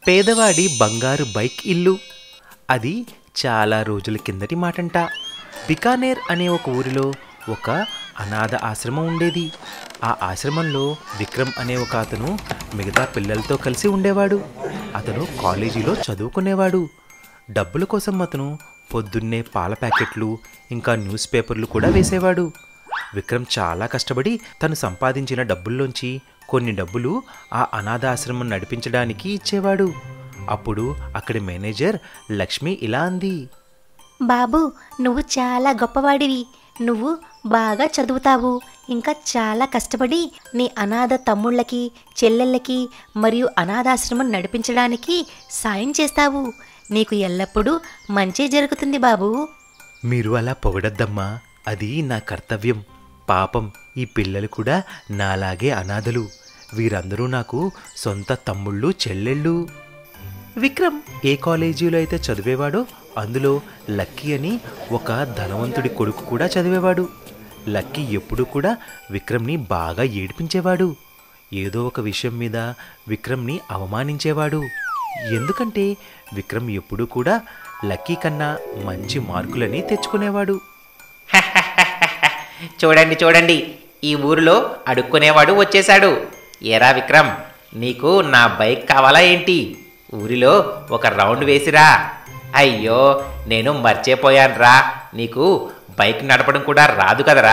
పేదవాడి బంగారు బైక్ ఇల్లు అది చాలా రోజుల కిందటి మాటంట బికానేర్ అనే ఒక ఊరిలో ఒక అనాథ ఆశ్రమం ఉండేది ఆ ఆశ్రమంలో విక్రమ్ అనే ఒక అతను మిగతా పిల్లలతో కలిసి ఉండేవాడు అతను కాలేజీలో చదువుకునేవాడు డబ్బుల కోసం అతను పొద్దున్నే పాల ప్యాకెట్లు ఇంకా న్యూస్ పేపర్లు కూడా వేసేవాడు విక్రమ్ చాలా కష్టపడి తను సంపాదించిన డబ్బుల్లోంచి కొన్ని డబ్బులు ఆ అనాథాశ్రమం నడిపించడానికి ఇచ్చేవాడు అప్పుడు అక్కడి మేనేజర్ లక్ష్మి ఇలా అంది బాబు నువ్వు చాలా గొప్పవాడివి నువ్వు బాగా చదువుతావు ఇంకా చాలా కష్టపడి నీ అనాథ తమ్ముళ్ళకి చెల్లెళ్ళకి మరియు అనాథాశ్రమం నడిపించడానికి సాయం చేస్తావు నీకు ఎల్లప్పుడూ మంచి జరుగుతుంది బాబు మీరు అలా పొగడద్దమ్మా అది నా కర్తవ్యం పాపం ఈ పిల్లలు కూడా నాలాగే అనాథలు వీరందరూ నాకు సొంత తమ్ముళ్ళు చెల్లెళ్ళు విక్రమ్ ఏ కాలేజీలో అయితే చదివేవాడో అందులో లక్కీ అని ఒక ధనవంతుడి కొడుకు కూడా చదివేవాడు లక్కీ ఎప్పుడూ కూడా విక్రమ్ని బాగా ఏడిపించేవాడు ఏదో ఒక విషయం మీద విక్రమ్ని అవమానించేవాడు ఎందుకంటే విక్రమ్ ఎప్పుడూ కూడా లక్కీ కన్నా మంచి మార్కులని తెచ్చుకునేవాడు చూడండి చూడండి ఈ ఊరిలో అడుక్కునేవాడు వచ్చేశాడు ఏరా విక్రమ్ నీకు నా బైక్ కావాలా ఏంటి ఊరిలో ఒక రౌండ్ వేసిరా అయ్యో నేను మర్చిపోయానురా నీకు బైక్ నడపడం కూడా రాదు కదరా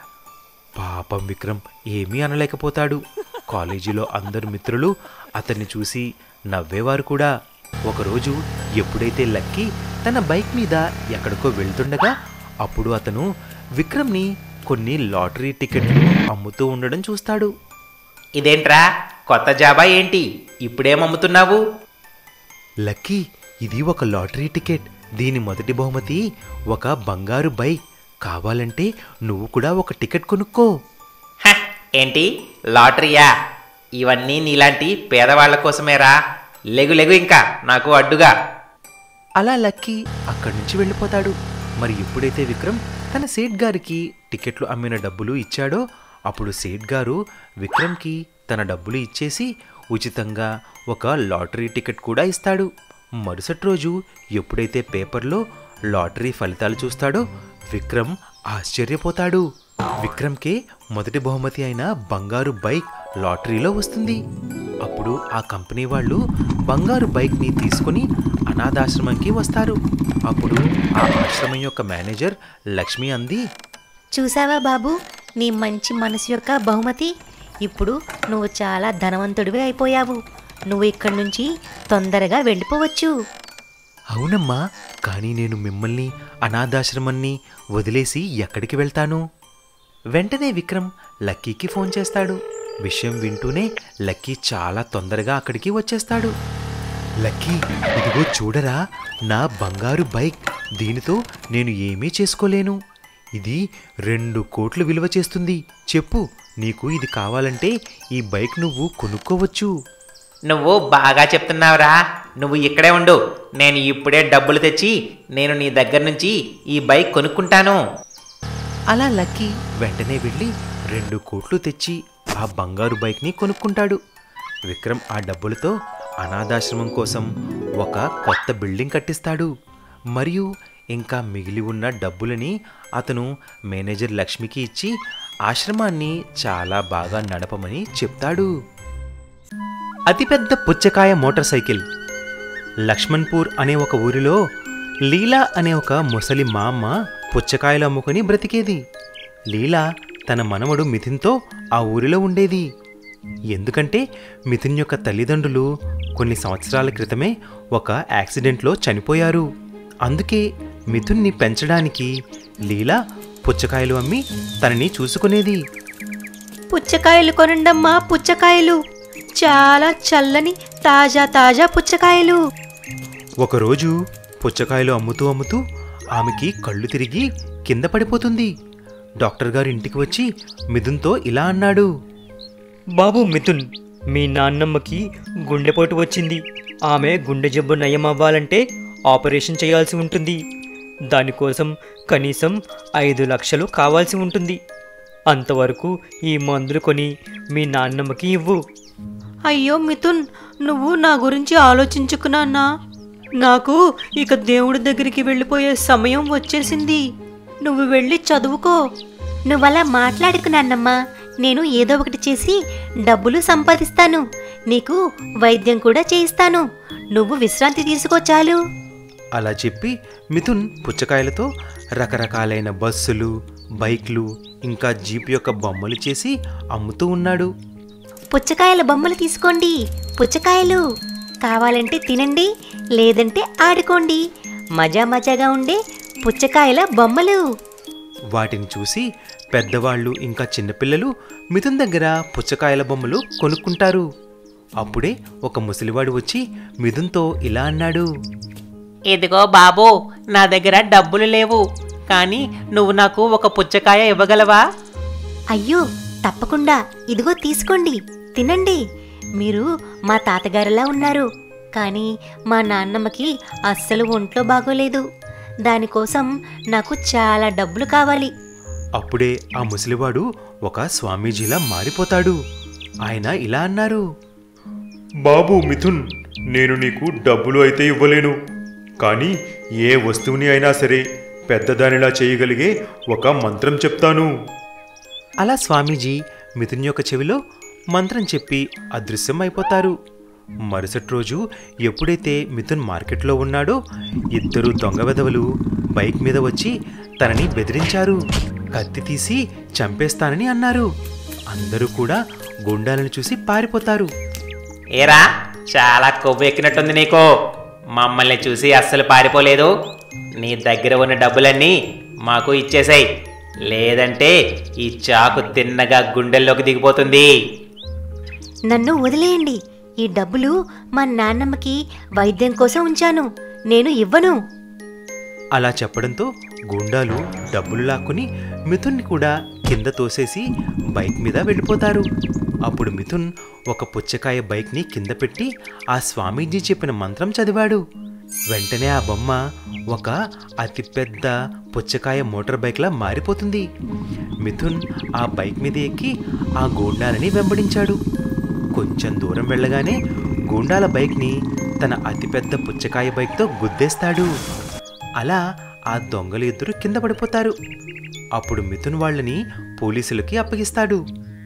పాపం విక్రమ్ ఏమీ అనలేకపోతాడు కాలేజీలో అందరు మిత్రులు అతన్ని చూసి నవ్వేవారు కూడా ఒకరోజు ఎప్పుడైతే లక్కీ తన బైక్ మీద ఎక్కడికో వెళ్తుండగా అప్పుడు అతను విక్రమ్ని కొన్ని లాటరీ టికెట్లు అమ్ముతూ ఉండడం చూస్తాడు ఇదేంట్రా కొత్త జాబా ఏంటి ఇప్పుడేం అమ్ముతున్నావు లక్కీ ఇది ఒక లాటరీ టికెట్ దీని మొదటి బహుమతి ఒక బంగారు బైక్ కావాలంటే నువ్వు కూడా ఒక టికెట్ కొనుక్కో హ, ఏంటి లాటరీయా ఇవన్నీ నీలాంటి పేదవాళ్ల కోసమేరా లెగు లెగు ఇంకా నాకు అడ్డుగా అలా లక్కీ అక్కడి నుంచి వెళ్ళిపోతాడు మరి ఎప్పుడైతే విక్రమ్ తన సేట్ గారికి టికెట్లు అమ్మిన డబ్బులు ఇచ్చాడో అప్పుడు సేట్ గారు విక్రమ్కి తన డబ్బులు ఇచ్చేసి ఉచితంగా ఒక లాటరీ టికెట్ కూడా ఇస్తాడు మరుసటి రోజు ఎప్పుడైతే పేపర్లో లాటరీ ఫలితాలు చూస్తాడో విక్రమ్ ఆశ్చర్యపోతాడు విక్రమ్కే మొదటి బహుమతి అయిన బంగారు బైక్ లాటరీలో వస్తుంది అప్పుడు ఆ కంపెనీ వాళ్ళు బంగారు బైక్ని తీసుకుని అనాథాశ్రమంకి వస్తారు అప్పుడు ఆ ఆశ్రమం యొక్క మేనేజర్ లక్ష్మి అంది చూసావా బాబు నీ మంచి మనసు యొక్క బహుమతి ఇప్పుడు నువ్వు చాలా ధనవంతుడివి అయిపోయావు నువ్వు ఇక్కడి నుంచి తొందరగా వెళ్ళిపోవచ్చు అవునమ్మా కానీ నేను మిమ్మల్ని అనాథాశ్రమాన్ని వదిలేసి ఎక్కడికి వెళ్తాను వెంటనే విక్రమ్ లక్కీకి ఫోన్ చేస్తాడు విషయం వింటూనే లక్కీ చాలా తొందరగా అక్కడికి వచ్చేస్తాడు లక్కీ ఇదిగో చూడరా నా బంగారు బైక్ దీనితో నేను ఏమీ చేసుకోలేను ఇది రెండు కోట్లు విలువ చేస్తుంది చెప్పు నీకు ఇది కావాలంటే ఈ బైక్ నువ్వు కొనుక్కోవచ్చు నువ్వు బాగా చెప్తున్నావురా నువ్వు ఇక్కడే ఉండు నేను ఇప్పుడే డబ్బులు తెచ్చి నేను నీ దగ్గర నుంచి ఈ బైక్ కొనుక్కుంటాను అలా లక్కీ వెంటనే వెళ్ళి రెండు కోట్లు తెచ్చి ఆ బంగారు బైక్ని కొనుక్కుంటాడు విక్రమ్ ఆ డబ్బులతో అనాథాశ్రమం కోసం ఒక కొత్త బిల్డింగ్ కట్టిస్తాడు మరియు ఇంకా మిగిలి ఉన్న డబ్బులని అతను మేనేజర్ లక్ష్మికి ఇచ్చి ఆశ్రమాన్ని చాలా బాగా నడపమని చెప్తాడు అతిపెద్ద పుచ్చకాయ మోటార్ సైకిల్ లక్ష్మణ్పూర్ అనే ఒక ఊరిలో లీలా అనే ఒక ముసలి మా అమ్మ పుచ్చకాయలు అమ్ముకొని బ్రతికేది లీలా తన మనవడు మిథున్తో ఆ ఊరిలో ఉండేది ఎందుకంటే మిథున్ యొక్క తల్లిదండ్రులు కొన్ని సంవత్సరాల క్రితమే ఒక యాక్సిడెంట్లో చనిపోయారు అందుకే మిథున్ని పెంచడానికి లీలా పుచ్చకాయలు అమ్మి తనని చూసుకునేది పుచ్చకాయలు కొనండమ్మా పుచ్చకాయలు చాలా చల్లని తాజా తాజా పుచ్చకాయలు ఒకరోజు పుచ్చకాయలు అమ్ముతూ అమ్ముతూ ఆమెకి కళ్ళు తిరిగి కింద పడిపోతుంది డాక్టర్ గారు ఇంటికి వచ్చి మిథున్తో ఇలా అన్నాడు బాబు మిథున్ మీ నాన్నమ్మకి గుండెపోటు వచ్చింది ఆమె గుండె జబ్బు నయం అవ్వాలంటే ఆపరేషన్ చేయాల్సి ఉంటుంది దానికోసం కనీసం ఐదు లక్షలు కావాల్సి ఉంటుంది అంతవరకు ఈ మందులు కొని మీ నాన్నమ్మకి ఇవ్వు అయ్యో మిథున్ నువ్వు నా గురించి ఆలోచించుకు నాన్న నాకు ఇక దేవుడి దగ్గరికి వెళ్ళిపోయే సమయం వచ్చేసింది నువ్వు వెళ్ళి చదువుకో నువ్వలా మాట్లాడుకు నాన్నమ్మా నేను ఏదో ఒకటి చేసి డబ్బులు సంపాదిస్తాను నీకు వైద్యం కూడా చేయిస్తాను నువ్వు విశ్రాంతి తీసుకో చాలు అలా చెప్పి మిథున్ పుచ్చకాయలతో రకరకాలైన బస్సులు బైక్లు ఇంకా జీప్ యొక్క బొమ్మలు చేసి అమ్ముతూ ఉన్నాడు పుచ్చకాయల బొమ్మలు తీసుకోండి పుచ్చకాయలు కావాలంటే తినండి లేదంటే ఆడుకోండి మజా మజాగా ఉండే పుచ్చకాయల బొమ్మలు వాటిని చూసి పెద్దవాళ్ళు ఇంకా చిన్నపిల్లలు మిథున్ దగ్గర పుచ్చకాయల బొమ్మలు కొనుక్కుంటారు అప్పుడే ఒక ముసలివాడు వచ్చి మిథున్తో ఇలా అన్నాడు ఇదిగో బాబు నా దగ్గర డబ్బులు లేవు కానీ నువ్వు నాకు ఒక పుచ్చకాయ ఇవ్వగలవా అయ్యో తప్పకుండా ఇదిగో తీసుకోండి తినండి మీరు మా తాతగారిలా ఉన్నారు కానీ మా నాన్నమ్మకి అస్సలు ఒంట్లో బాగోలేదు దానికోసం నాకు చాలా డబ్బులు కావాలి అప్పుడే ఆ ముసలివాడు ఒక స్వామీజీలా మారిపోతాడు ఆయన ఇలా అన్నారు బాబు మిథున్ నేను నీకు డబ్బులు అయితే ఇవ్వలేను కానీ ఏ వస్తువుని అయినా సరే పెద్దదానిలా చేయగలిగే ఒక మంత్రం చెప్తాను అలా స్వామీజీ మిథున్ యొక్క చెవిలో మంత్రం చెప్పి అదృశ్యం అయిపోతారు మరుసటి రోజు ఎప్పుడైతే మిథున్ మార్కెట్లో ఉన్నాడో ఇద్దరు దొంగ వెధవలు బైక్ మీద వచ్చి తనని బెదిరించారు కత్తి తీసి చంపేస్తానని అన్నారు అందరూ కూడా గుండాలను చూసి పారిపోతారు ఏరా చాలా కొవ్వు ఎక్కినట్టుంది నీకు మమ్మల్ని చూసి అస్సలు పారిపోలేదు నీ దగ్గర ఉన్న డబ్బులన్నీ మాకు ఇచ్చేసాయి లేదంటే ఈ చాకు తిన్నగా గుండెల్లోకి దిగిపోతుంది నన్ను వదిలేయండి ఈ డబ్బులు మా నాన్నమ్మకి వైద్యం కోసం ఉంచాను నేను ఇవ్వను అలా చెప్పడంతో గుండాలు డబ్బులు లాక్కుని మిథున్ని కూడా కింద తోసేసి బైక్ మీద వెళ్ళిపోతారు అప్పుడు మిథున్ ఒక పుచ్చకాయ బైక్ని కింద పెట్టి ఆ స్వామీజీ చెప్పిన మంత్రం చదివాడు వెంటనే ఆ బొమ్మ ఒక అతిపెద్ద పుచ్చకాయ మోటార్ బైక్లా మారిపోతుంది మిథున్ ఆ బైక్ మీద ఎక్కి ఆ గూండాలని వెంబడించాడు కొంచెం దూరం వెళ్ళగానే గూండాల బైక్ని తన అతిపెద్ద పుచ్చకాయ బైక్తో గుద్దేస్తాడు అలా ఆ దొంగలు ఇద్దరు కింద పడిపోతారు అప్పుడు మిథున్ వాళ్ళని పోలీసులకి అప్పగిస్తాడు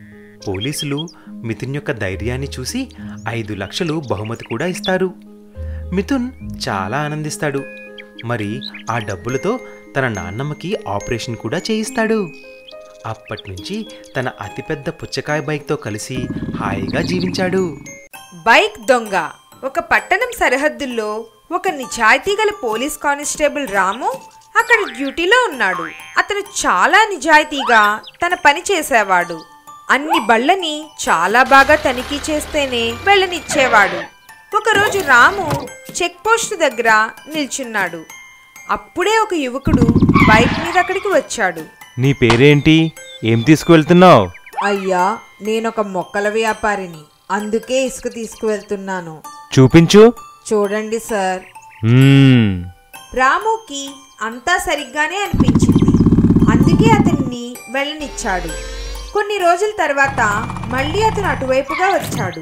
పోలీసులు మిథున్ యొక్క ధైర్యాన్ని చూసి ఐదు లక్షలు బహుమతి కూడా ఇస్తారు మిథున్ చాలా ఆనందిస్తాడు మరి ఆ డబ్బులతో తన నాన్నమ్మకి ఆపరేషన్ కూడా చేయిస్తాడు అప్పటి నుంచి తన అతిపెద్ద పుచ్చకాయ బైక్తో కలిసి హాయిగా జీవించాడు బైక్ దొంగ ఒక పట్టణం సరిహద్దుల్లో ఒక నిజాయితీ గల పోలీస్ కానిస్టేబుల్ రాము అక్కడ డ్యూటీలో ఉన్నాడు అతను చాలా నిజాయితీగా తన పని చేసేవాడు అన్ని బళ్ళని చాలా బాగా తనిఖీ చేస్తేనే వెళ్ళనిచ్చేవాడు ఒకరోజు రాము చెక్ పోస్ట్ దగ్గర నిల్చున్నాడు అప్పుడే ఒక యువకుడు బైక్ మీద అక్కడికి వచ్చాడు నీ పేరేంటి ఏం తీసుకువెళ్తున్నావు అయ్యా నేనొక మొక్కల వ్యాపారిని అందుకే ఇసుక తీసుకువెళ్తున్నాను చూపించు చూడండి సార్ మ్మ్. రాముకి అంతా సరిగ్గానే అనిపించింది అందుకే అతన్ని వెళ్ళనిచ్చాడు కొన్ని రోజుల తర్వాత మళ్ళీ అతను అటువైపుగా వచ్చాడు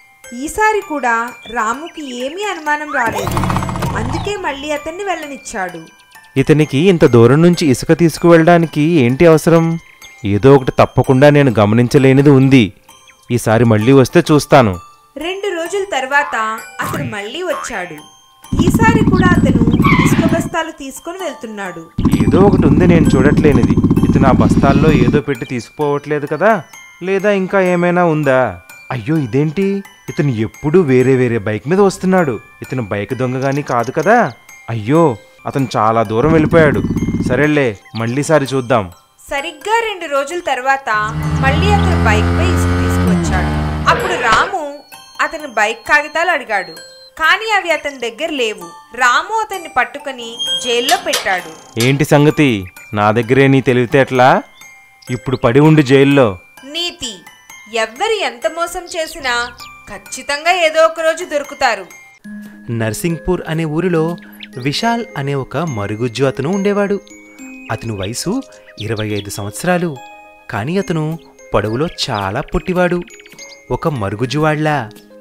ఈసారి కూడా రాముకి ఏమీ అనుమానం రాలేదు అందుకే మళ్ళీ అతన్ని వెళ్ళనిచ్చాడు ఇతనికి ఇంత దూరం నుంచి ఇసుక తీసుకువెళ్ళడానికి ఏంటి అవసరం ఏదో ఒకటి తప్పకుండా నేను గమనించలేనిది ఉంది ఈసారి మళ్ళీ వస్తే చూస్తాను రెండు రోజుల తర్వాత అతను మళ్ళీ వచ్చాడు ఈసారి కూడా అతను ఇసుక బస్తాలు తీసుకొని వెళ్తున్నాడు ఏదో ఒకటి ఉంది నేను చూడట్లేనిది ఇతను ఆ బస్తాల్లో ఏదో పెట్టి తీసుకుపోవట్లేదు కదా లేదా ఇంకా ఏమైనా ఉందా అయ్యో ఇదేంటి ఇతను ఎప్పుడూ వేరే వేరే బైక్ మీద వస్తున్నాడు ఇతను బైక్ దొంగ గాని కాదు కదా అయ్యో అతను చాలా దూరం వెళ్ళిపోయాడు సరేలే మళ్ళీసారి చూద్దాం సరిగ్గా రెండు రోజుల తర్వాత మళ్ళీ అతను బైక్ పై ఇసుక తీసుకొచ్చాడు అప్పుడు రాము అతని బైక్ కాగితాలు అడిగాడు కానీ అవి అతని దగ్గర లేవు రాము అతన్ని పట్టుకొని జైల్లో పెట్టాడు ఏంటి సంగతి నా దగ్గరే నీ తెలివితేటలా ఇప్పుడు పడి ఉండి జైల్లో నీతి ఎవ్వరు ఎంత మోసం చేసినా ఖచ్చితంగా ఏదో ఒక రోజు దొరుకుతారు నర్సింగ్పూర్ అనే ఊరిలో విశాల్ అనే ఒక మరుగుజ్జు అతను ఉండేవాడు అతను వయసు ఇరవై ఐదు సంవత్సరాలు కానీ అతను పొడవులో చాలా పొట్టివాడు ఒక మరుగుజ్జువాళ్లా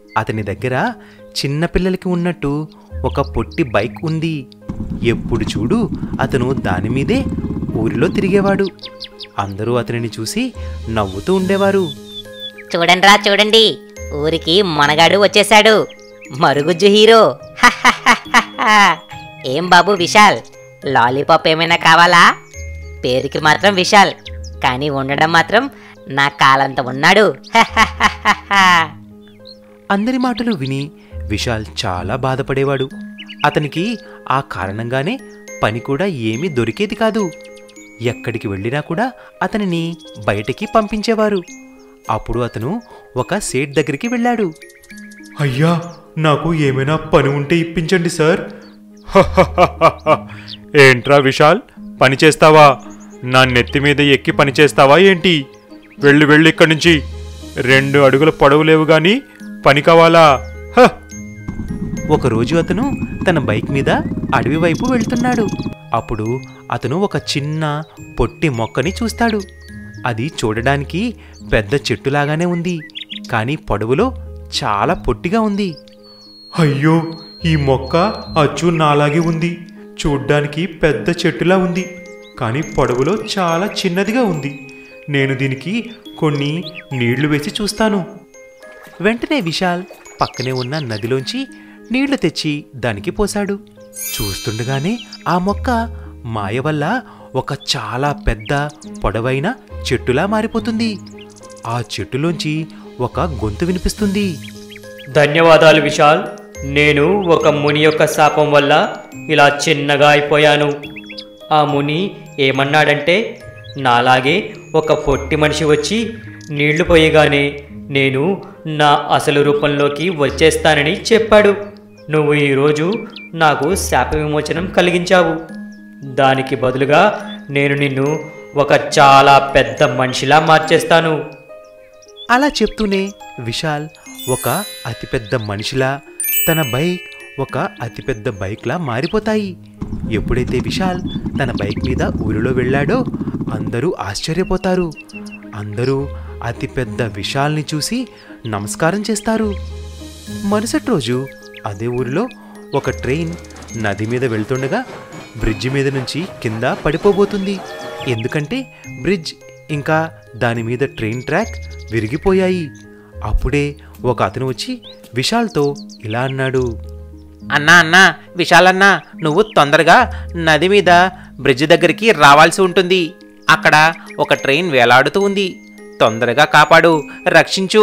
అతని దగ్గర చిన్నపిల్లలకి ఉన్నట్టు ఒక పొట్టి బైక్ ఉంది ఎప్పుడు చూడు అతను దాని మీదే ఊరిలో తిరిగేవాడు అందరూ అతనిని చూసి నవ్వుతూ ఉండేవారు చూడండిరా చూడండి ఊరికి మనగాడు వచ్చేశాడు మరుగుజ్జు హీరో హహహహహ. ఏం బాబు విశాల్ లాలీపాప్ ఏమైనా కావాలా పేరుకి మాత్రం విశాల్ కానీ ఉండడం మాత్రం నా కాలంత ఉన్నాడు హహహహహ. అందరి మాటలు విని విశాల్ చాలా బాధపడేవాడు అతనికి ఆ కారణంగానే పని కూడా ఏమీ దొరికేది కాదు ఎక్కడికి వెళ్ళినా కూడా అతనిని బయటికి పంపించేవారు అప్పుడు అతను ఒక సేట్ దగ్గరికి వెళ్ళాడు అయ్యా నాకు ఏమైనా పని ఉంటే ఇప్పించండి సార్ ఏంట్రా విశాల్ పని చేస్తావా నా నెత్తి మీద ఎక్కి పని చేస్తావా ఏంటి వెళ్ళి వెళ్ళి ఇక్కడి నుంచి రెండు అడుగుల పొడవు లేవు గాని పని కావాలా హ! ఒకరోజు అతను తన బైక్ మీద అడవి వైపు వెళ్తున్నాడు అప్పుడు అతను ఒక చిన్న పొట్టి మొక్కని చూస్తాడు అది చూడడానికి పెద్ద చెట్టులాగానే ఉంది కానీ పొడవులో చాలా పొట్టిగా ఉంది అయ్యో ఈ మొక్క అచ్చు నాలాగే ఉంది చూడ్డానికి పెద్ద చెట్టులా ఉంది కానీ పొడవులో చాలా చిన్నదిగా ఉంది నేను దీనికి కొన్ని నీళ్లు వేసి చూస్తాను వెంటనే విశాల్ పక్కనే ఉన్న నదిలోంచి నీళ్లు తెచ్చి దానికి పోశాడు చూస్తుండగానే ఆ మొక్క మాయ వల్ల ఒక చాలా పెద్ద పొడవైన చెట్టులా మారిపోతుంది ఆ చెట్టులోంచి ఒక గొంతు వినిపిస్తుంది ధన్యవాదాలు విశాల్ నేను ఒక ముని యొక్క శాపం వల్ల ఇలా చిన్నగా అయిపోయాను ఆ ముని ఏమన్నాడంటే నాలాగే ఒక పొట్టి మనిషి వచ్చి నీళ్లు పోయగానే నేను నా అసలు రూపంలోకి వచ్చేస్తానని చెప్పాడు నువ్వు ఈరోజు నాకు శాప విమోచనం కలిగించావు దానికి బదులుగా నేను నిన్ను ఒక చాలా పెద్ద మనిషిలా మార్చేస్తాను అలా చెప్తూనే విశాల్ ఒక అతిపెద్ద మనిషిలా తన బైక్ ఒక అతిపెద్ద బైక్లా మారిపోతాయి ఎప్పుడైతే విశాల్ తన బైక్ మీద ఊరిలో వెళ్ళాడో అందరూ ఆశ్చర్యపోతారు అందరూ అతిపెద్ద విశాల్ని చూసి నమస్కారం చేస్తారు మరుసటి రోజు అదే ఊరిలో ఒక ట్రైన్ నది మీద వెళ్తుండగా బ్రిడ్జ్ మీద నుంచి కింద పడిపోబోతుంది ఎందుకంటే బ్రిడ్జ్ ఇంకా దాని మీద ట్రైన్ ట్రాక్ విరిగిపోయాయి అప్పుడే ఒక అతను వచ్చి విశాల్తో ఇలా అన్నాడు అన్నా అన్నా విశాలన్నా నువ్వు తొందరగా నది మీద బ్రిడ్జ్ దగ్గరికి రావాల్సి ఉంటుంది అక్కడ ఒక ట్రైన్ వేలాడుతూ ఉంది తొందరగా కాపాడు రక్షించు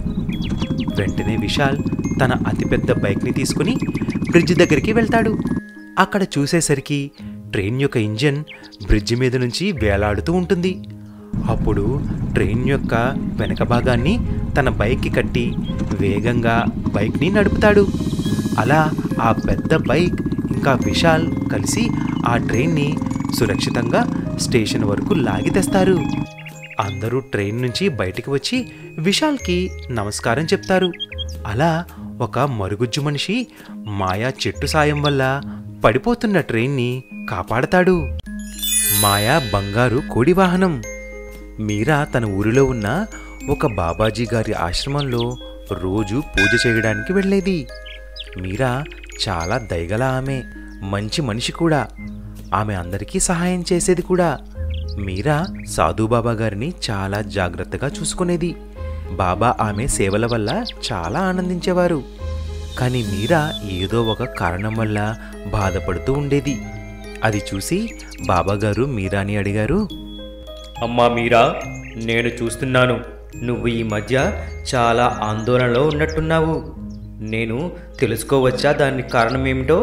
వెంటనే విశాల్ తన అతిపెద్ద బైక్ని తీసుకుని బ్రిడ్జ్ దగ్గరికి వెళ్తాడు అక్కడ చూసేసరికి ట్రైన్ యొక్క ఇంజన్ బ్రిడ్జ్ మీద నుంచి వేలాడుతూ ఉంటుంది అప్పుడు ట్రైన్ యొక్క వెనక భాగాన్ని తన బైక్కి కట్టి వేగంగా బైక్ని నడుపుతాడు అలా ఆ పెద్ద బైక్ ఇంకా విశాల్ కలిసి ఆ ట్రైన్ని సురక్షితంగా స్టేషన్ వరకు లాగి తెస్తారు అందరూ ట్రైన్ నుంచి బయటికి వచ్చి విశాల్కి నమస్కారం చెప్తారు అలా ఒక మరుగుజ్జు మనిషి మాయా చెట్టు సాయం వల్ల పడిపోతున్న ట్రైన్ని కాపాడతాడు మాయా బంగారు కోడి వాహనం మీరా తన ఊరిలో ఉన్న ఒక బాబాజీ గారి ఆశ్రమంలో రోజు పూజ చేయడానికి వెళ్ళేది మీరా చాలా దయగల ఆమె మంచి మనిషి కూడా ఆమె అందరికీ సహాయం చేసేది కూడా మీరా సాధుబాబా గారిని చాలా జాగ్రత్తగా చూసుకునేది బాబా ఆమె సేవల వల్ల చాలా ఆనందించేవారు కానీ మీరా ఏదో ఒక కారణం వల్ల బాధపడుతూ ఉండేది అది చూసి బాబాగారు మీరాని అడిగారు అమ్మా మీరా నేను చూస్తున్నాను నువ్వు ఈ మధ్య చాలా ఆందోళనలో ఉన్నట్టున్నావు నేను తెలుసుకోవచ్చా దానికి కారణం ఏమిటో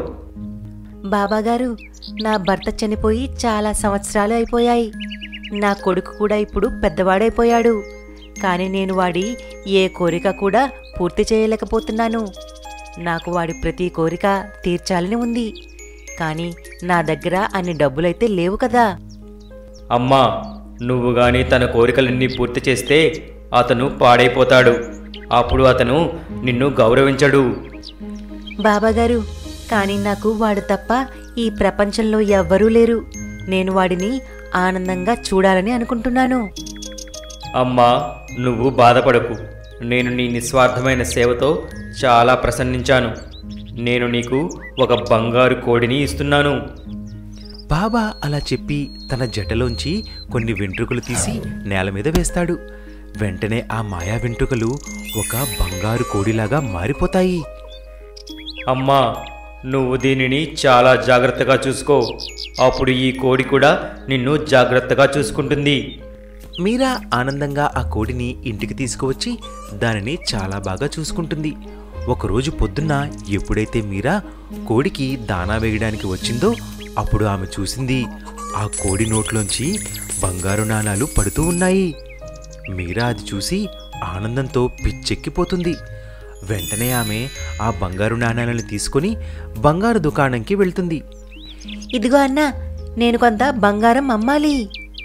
బాబాగారు నా భర్త చనిపోయి చాలా సంవత్సరాలు అయిపోయాయి నా కొడుకు కూడా ఇప్పుడు పెద్దవాడైపోయాడు కానీ నేను వాడి ఏ కోరిక కూడా పూర్తి చేయలేకపోతున్నాను నాకు వాడి ప్రతి కోరిక తీర్చాలని ఉంది కానీ నా దగ్గర అన్ని డబ్బులైతే లేవు కదా అమ్మా నువ్వు గాని తన కోరికలన్నీ పూర్తి చేస్తే అతను పాడైపోతాడు అప్పుడు అతను నిన్ను గౌరవించడు బాబాగారు కానీ నాకు వాడు తప్ప ఈ ప్రపంచంలో ఎవ్వరూ లేరు నేను వాడిని ఆనందంగా చూడాలని అనుకుంటున్నాను అమ్మా నువ్వు బాధపడకు నేను నీ నిస్వార్థమైన సేవతో చాలా ప్రసన్నించాను నేను నీకు ఒక బంగారు కోడిని ఇస్తున్నాను బాబా అలా చెప్పి తన జటలోంచి కొన్ని వెంట్రుకలు తీసి నేల మీద వేస్తాడు వెంటనే ఆ మాయా వెంట్రుకలు ఒక బంగారు కోడిలాగా మారిపోతాయి అమ్మా నువ్వు దీనిని చాలా జాగ్రత్తగా చూసుకో అప్పుడు ఈ కోడి కూడా నిన్ను జాగ్రత్తగా చూసుకుంటుంది మీరా ఆనందంగా ఆ కోడిని ఇంటికి తీసుకువచ్చి దానిని చాలా బాగా చూసుకుంటుంది ఒకరోజు పొద్దున్న ఎప్పుడైతే మీరా కోడికి దానా వేయడానికి వచ్చిందో అప్పుడు ఆమె చూసింది ఆ కోడి నోట్లోంచి బంగారు నాణాలు పడుతూ ఉన్నాయి మీరా అది చూసి ఆనందంతో పిచ్చెక్కిపోతుంది వెంటనే ఆమె ఆ బంగారు నాణాలను తీసుకొని బంగారు దుకాణంకి వెళ్తుంది ఇదిగో అన్నా నేను కొంత బంగారం అమ్మాలి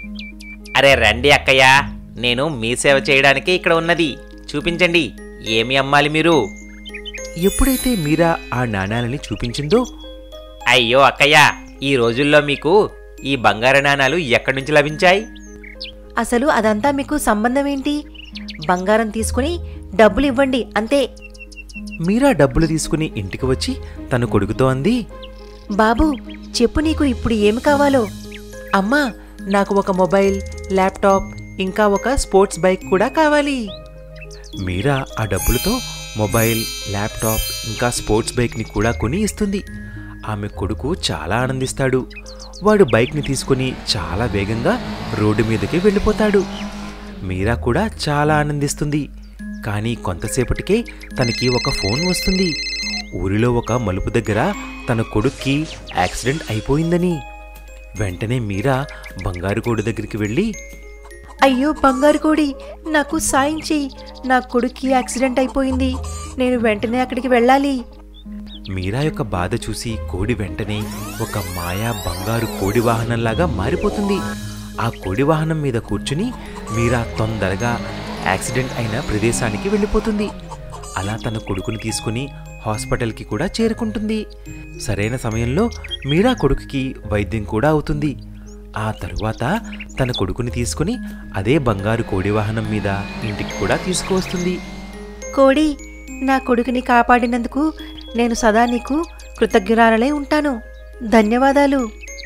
అరే రండి అక్కయ్య నేను మీ సేవ చేయడానికి ఇక్కడ ఉన్నది చూపించండి ఏమి అమ్మాలి మీరు ఎప్పుడైతే మీరా ఆ నాణాలని చూపించిందో అయ్యో అక్కయ్య ఈ రోజుల్లో మీకు ఈ బంగారు నాణాలు ఎక్కడి నుంచి లభించాయి అసలు అదంతా మీకు సంబంధం ఏంటి బంగారం తీసుకుని డబ్బులు ఇవ్వండి అంతే మీరా డబ్బులు తీసుకుని ఇంటికి వచ్చి తన కొడుకుతో అంది బాబు చెప్పు నీకు ఇప్పుడు ఏమి కావాలో అమ్మా నాకు ఒక మొబైల్ ల్యాప్టాప్ ఇంకా ఒక స్పోర్ట్స్ బైక్ కూడా కావాలి మీరా ఆ డబ్బులతో మొబైల్ ల్యాప్టాప్ ఇంకా స్పోర్ట్స్ బైక్ని కూడా కొని ఇస్తుంది ఆమె కొడుకు చాలా ఆనందిస్తాడు వాడు బైక్ని తీసుకుని చాలా వేగంగా రోడ్డు మీదకి వెళ్ళిపోతాడు మీరా కూడా చాలా ఆనందిస్తుంది కానీ కొంతసేపటికే తనకి ఒక ఫోన్ వస్తుంది ఊరిలో ఒక మలుపు దగ్గర తన కొడుక్కి యాక్సిడెంట్ అయిపోయిందని వెంటనే మీరా బంగారు కోడి దగ్గరికి వెళ్ళి అయ్యో బంగారు కోడి నాకు సాయం చెయ్యి నా కొడుక్కి యాక్సిడెంట్ అయిపోయింది నేను వెంటనే అక్కడికి వెళ్ళాలి మీరా యొక్క బాధ చూసి కోడి వెంటనే ఒక మాయా బంగారు కోడి వాహనంలాగా మారిపోతుంది ఆ కోడి వాహనం మీద కూర్చుని మీరా తొందరగా యాక్సిడెంట్ అయిన ప్రదేశానికి వెళ్ళిపోతుంది అలా తన కొడుకుని తీసుకుని హాస్పిటల్కి కూడా చేరుకుంటుంది సరైన సమయంలో మీరా కొడుకుకి వైద్యం కూడా అవుతుంది ఆ తరువాత తన కొడుకుని తీసుకుని అదే బంగారు కోడి వాహనం మీద ఇంటికి కూడా తీసుకువస్తుంది కోడి నా కొడుకుని కాపాడినందుకు నేను సదా నీకు కృతజ్ఞురాలై ఉంటాను ధన్యవాదాలు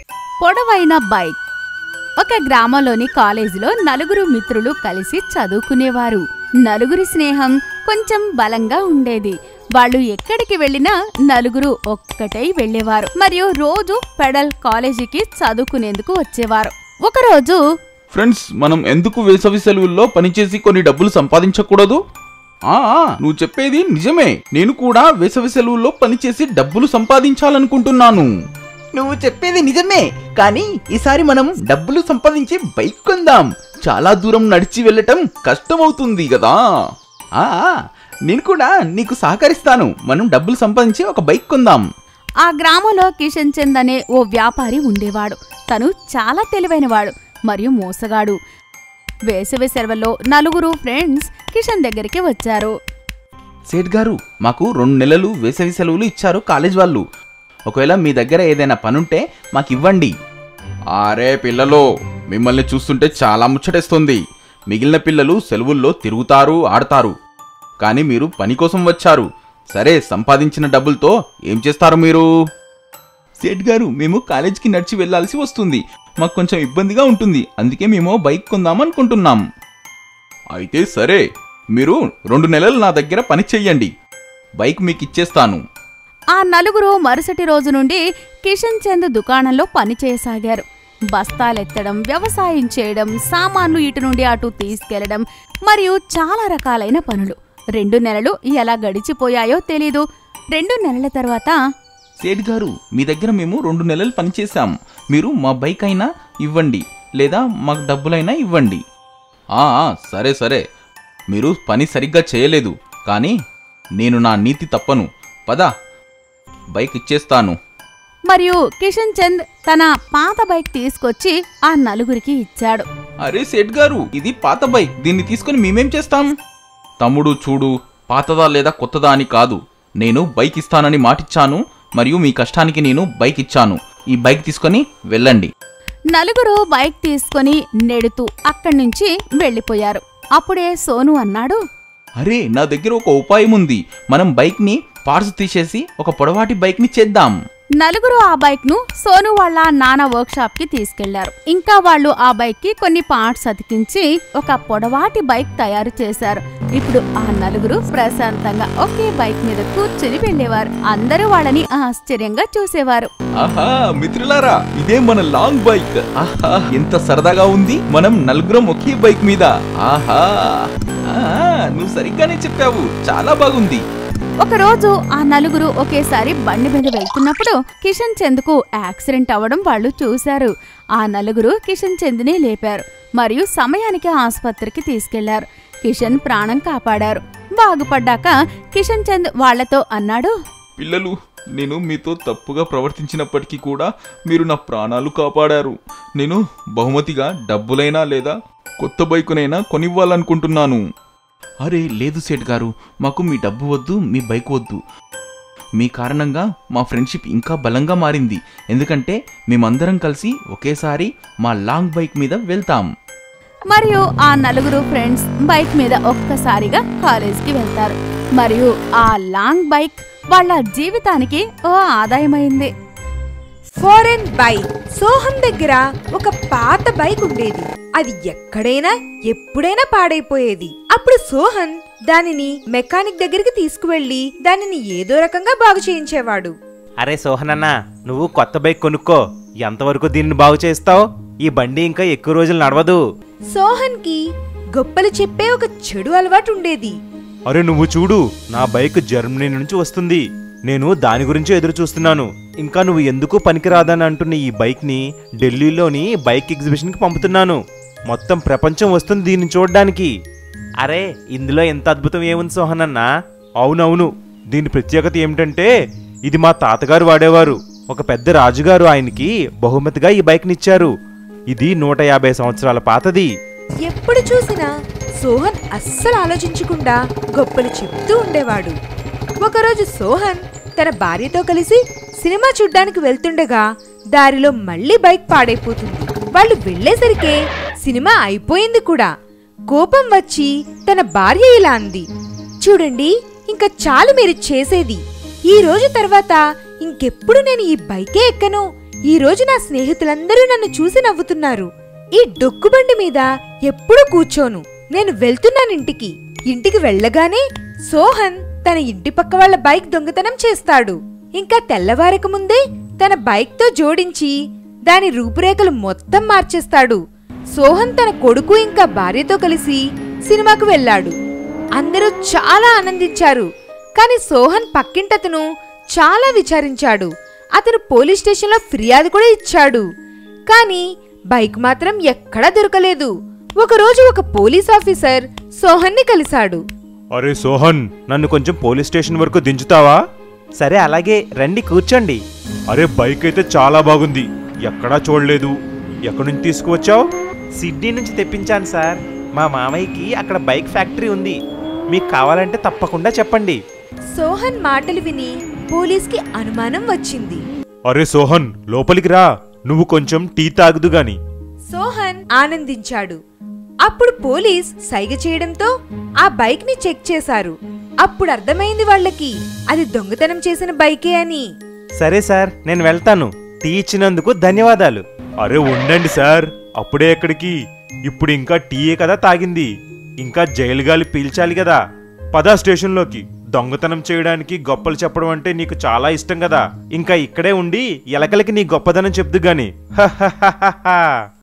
పొడవైన బైక్ ఒక గ్రామంలోని కాలేజీలో నలుగురు మిత్రులు కలిసి చదువుకునేవారు నలుగురి స్నేహం కొంచెం బలంగా ఉండేది వాళ్ళు ఎక్కడికి వెళ్ళినా నలుగురు ఒక్కటై వెళ్ళేవారు మరియు రోజు పెడల్ కాలేజీకి చదువుకునేందుకు వచ్చేవారు ఒకరోజు ఫ్రెండ్స్ మనం ఎందుకు వేసవి సెలవుల్లో పనిచేసి కొన్ని డబ్బులు సంపాదించకూడదు ఆ ఆ, నువ్వు చెప్పేది నిజమే నేను కూడా వేసవి సెలవుల్లో పనిచేసి డబ్బులు సంపాదించాలనుకుంటున్నాను నువ్వు చెప్పేది నిజమే కానీ ఈసారి మనం డబ్బులు సంపాదించి బైక్ కొందాం చాలా దూరం నడిచి వెళ్ళటం కష్టమవుతుంది కదా ఆ ఆ, నేను కూడా నీకు సహకరిస్తాను మనం డబ్బులు సంపాదించి ఒక బైక్ కొందాం ఆ గ్రామంలో కిషన్ చంద్ అనే ఓ వ్యాపారి ఉండేవాడు తను చాలా తెలివైనవాడు మరియు మోసగాడు వేసవి సెలవుల్లో నలుగురు ఫ్రెండ్స్ కిషన్ దగ్గరికి వచ్చారు సేట్ గారు మాకు రెండు నెలలు వేసవి సెలవులు ఇచ్చారు కాలేజ్ వాళ్ళు ఒకవేళ మీ దగ్గర ఏదైనా పనుంటే మాకు ఇవ్వండి అరే పిల్లలు మిమ్మల్ని చూస్తుంటే చాలా ముచ్చటేస్తుంది మిగిలిన పిల్లలు సెలవుల్లో తిరుగుతారు ఆడతారు కానీ మీరు పని కోసం వచ్చారు సరే సంపాదించిన డబ్బులతో ఏం చేస్తారు మీరు సేట్ గారు మేము కాలేజ్కి నడిచి వెళ్ళాల్సి వస్తుంది మాకు కొంచెం ఇబ్బందిగా ఉంటుంది అందుకే మేము బైక్ కొందాం అనుకుంటున్నాం అయితే సరే మీరు రెండు నెలలు నా దగ్గర పని చెయ్యండి బైక్ మీకు ఇచ్చేస్తాను ఆ నలుగురు మరుసటి రోజు నుండి కిషన్ చంద్ దుకాణంలో పనిచేయసాగారు బస్తాలెత్తడం వ్యవసాయం చేయడం సామాన్లు ఇటు నుండి అటు తీసుకెళ్లడం మరియు చాలా రకాలైన పనులు రెండు నెలలు ఎలా గడిచిపోయాయో తెలీదు రెండు నెలల తర్వాత సేట్ గారు మీ దగ్గర మేము రెండు నెలలు పనిచేశాం మీరు మా బైక్ అయినా ఇవ్వండి లేదా మాకు డబ్బులైనా ఇవ్వండి ఆ ఆ, సరే సరే మీరు పని సరిగ్గా చేయలేదు కానీ నేను నా నీతి తప్పను పద బైక్ ఇచ్చేస్తాను మరియు కిషన్ చంద్ తన పాత బైక్ తీసుకొచ్చి ఆ నలుగురికి ఇచ్చాడు అరే సేట్ గారు ఇది పాత బైక్ దీన్ని తీసుకొని మేమేం చేస్తాం తమ్ముడు చూడు పాతదా లేదా కొత్తదా అని కాదు నేను బైక్ ఇస్తానని మాటిచ్చాను మరియు మీ కష్టానికి నేను బైక్ ఇచ్చాను ఈ బైక్ తీసుకొని వెళ్ళండి నలుగురు బైక్ తీసుకొని నెడుతూ అక్కడి నుంచి వెళ్ళిపోయారు అప్పుడే సోను అన్నాడు అరే నా దగ్గర ఒక ఉపాయం ఉంది మనం బైక్ని పార్ట్స్ తీసేసి ఒక పొడవాటి బైక్ని చేద్దాం నలుగురు ఆ బైక్ ను సోను వాళ్ళ నాన్న వర్క్ షాప్ కి తీసుకెళ్లారు ఇంకా వాళ్ళు ఆ బైక్ కి కొన్ని పార్ట్స్ అతికించి ఒక పొడవాటి బైక్ తయారు చేశారు ఇప్పుడు ఆ నలుగురు ప్రశాంతంగా ఒకే బైక్ మీద కూర్చుని వెళ్లేవారు అందరూ వాళ్ళని ఆశ్చర్యంగా చూసేవారు ఆహా మిత్రులారా ఇదే మన లాంగ్ బైక్ ఆహా ఎంత సరదాగా ఉంది మనం నలుగురం ఒకే బైక్ మీద ఆహా ఆ, నువ్వు సరిగ్గానే చెప్పావు చాలా బాగుంది ఒకరోజు ఆ నలుగురు ఒకేసారి బండి మీద వెళ్తున్నప్పుడు కిషన్ చంద్కు యాక్సిడెంట్ అవ్వడం వాళ్ళు చూశారు ఆ నలుగురు కిషన్ చంద్ని లేపారు మరియు సమయానికి ఆసుపత్రికి తీసుకెళ్లారు కిషన్ ప్రాణం కాపాడారు బాగుపడ్డాక కిషన్ చంద్ వాళ్లతో అన్నాడు పిల్లలు నేను మీతో తప్పుగా ప్రవర్తించినప్పటికీ కూడా మీరు నా ప్రాణాలు కాపాడారు నేను బహుమతిగా డబ్బులైనా లేదా కొత్త బైకునైనా కొనివ్వాలనుకుంటున్నాను అరే లేదు సేట్ గారు మాకు మీ డబ్బు వద్దు మీ బైక్ వద్దు మీ కారణంగా మా ఫ్రెండ్షిప్ ఇంకా బలంగా మారింది ఎందుకంటే మేమందరం కలిసి ఒకేసారి మా లాంగ్ బైక్ మీద వెళ్తాం మరియు ఆ నలుగురు ఫ్రెండ్స్ బైక్ మీద ఒక్కసారిగా కాలేజ్కి వెళ్తారు మరియు ఆ లాంగ్ బైక్ వాళ్ళ జీవితానికి ఓ ఆదాయమైంది ఫారెన్ బైక్ సోహం దగ్గర ఒక పాత బైక్ ఉండేది అది ఎక్కడైనా ఎప్పుడైనా పాడైపోయేది అప్పుడు సోహన్ దానిని మెకానిక్ దగ్గరికి తీసుకువెళ్లి దానిని ఏదో రకంగా బాగు చేయించేవాడు అరే సోహనన్న నువ్వు కొత్త బైక్ కొనుక్కో ఎంతవరకు దీన్ని బాగు చేస్తావు ఈ బండి ఇంకా ఎక్కువ రోజులు నడవదు సోహన్ కి గొప్పలు చెప్పే ఒక చెడు అలవాటు ఉండేది అరే నువ్వు చూడు నా బైక్ జర్మనీ నుంచి వస్తుంది నేను దాని గురించి ఎదురు చూస్తున్నాను ఇంకా నువ్వు ఎందుకు పనికిరాదని అంటున్న ఈ బైక్ని ఢిల్లీలోని బైక్ ఎగ్జిబిషన్కి పంపుతున్నాను మొత్తం ప్రపంచం వస్తుంది దీన్ని చూడడానికి అరే ఇందులో ఎంత అద్భుతం ఏముంది సోహనన్న అవునవును దీని ప్రత్యేకత ఏమిటంటే ఇది మా తాతగారు వాడేవారు ఒక పెద్ద రాజుగారు ఆయనకి బహుమతిగా ఈ బైక్నిచ్చారు ఇది నూట యాభై సంవత్సరాల పాతది ఎప్పుడు చూసినా సోహన్ అస్సలు ఆలోచించకుండా గొప్పలు చెప్తూ ఉండేవాడు ఒకరోజు సోహన్ తన భార్యతో కలిసి సినిమా చూడ్డానికి వెళ్తుండగా దారిలో మళ్ళీ బైక్ పాడైపోతుంది వాళ్ళు వెళ్ళేసరికే సినిమా అయిపోయింది కూడా కోపం వచ్చి తన భార్య ఇలా అంది చూడండి ఇంకా చాలు మీరు చేసేది ఈ రోజు తర్వాత ఇంకెప్పుడు నేను ఈ బైకే ఎక్కను ఈ రోజు నా స్నేహితులందరూ నన్ను చూసి నవ్వుతున్నారు ఈ డొక్కుబండి మీద ఎప్పుడూ కూర్చోను నేను వెళ్తున్నాను ఇంటికి ఇంటికి వెళ్ళగానే సోహన్ తన ఇంటి పక్క వాళ్ళ బైక్ దొంగతనం చేస్తాడు ఇంకా తెల్లవారక ముందే తన బైక్తో జోడించి దాని రూపురేఖలు మొత్తం మార్చేస్తాడు సోహన్ తన కొడుకు ఇంకా భార్యతో కలిసి సినిమాకు వెళ్ళాడు అందరూ చాలా ఆనందించారు కానీ సోహన్ పక్కింటతను చాలా విచారించాడు అతను పోలీస్ స్టేషన్లో ఫిర్యాదు కూడా ఇచ్చాడు కానీ బైక్ మాత్రం ఎక్కడా దొరకలేదు ఒకరోజు ఒక పోలీస్ ఆఫీసర్ సోహన్ని కలిశాడు అరే సోహన్ నన్ను కొంచెం పోలీస్ స్టేషన్ వరకు దించుతావా సరే అలాగే రండి కూర్చోండి అరే బైక్ అయితే చాలా బాగుంది ఎక్కడా చూడలేదు ఎక్కడి నుంచి తీసుకువచ్చావు సిడ్నీ నుంచి తెప్పించాను సార్ మా మామయ్యకి అక్కడ బైక్ ఫ్యాక్టరీ ఉంది మీకు కావాలంటే తప్పకుండా చెప్పండి సోహన్ మాటలు విని పోలీస్కి అనుమానం వచ్చింది అరే సోహన్ లోపలికి రా నువ్వు కొంచెం టీ తాగుదు గాని సోహన్ ఆనందించాడు అప్పుడు పోలీస్ సైగ చేయడంతో ఆ బైక్ ని చెక్ చేశారు అప్పుడు అర్థమైంది వాళ్ళకి అది దొంగతనం చేసిన బైకే అని సరే సార్ నేను వెళ్తాను టీ ఇచ్చినందుకు ధన్యవాదాలు అరే ఉండండి సార్ అప్పుడే ఎక్కడికి ఇప్పుడు ఇంకా టీయే కదా తాగింది ఇంకా జైలు గాలి పీల్చాలి కదా పదా స్టేషన్లోకి దొంగతనం చేయడానికి గొప్పలు చెప్పడం అంటే నీకు చాలా ఇష్టం కదా ఇంకా ఇక్కడే ఉండి ఎలకలకి నీ గొప్పదనం చెప్దు గాని హహహహహ.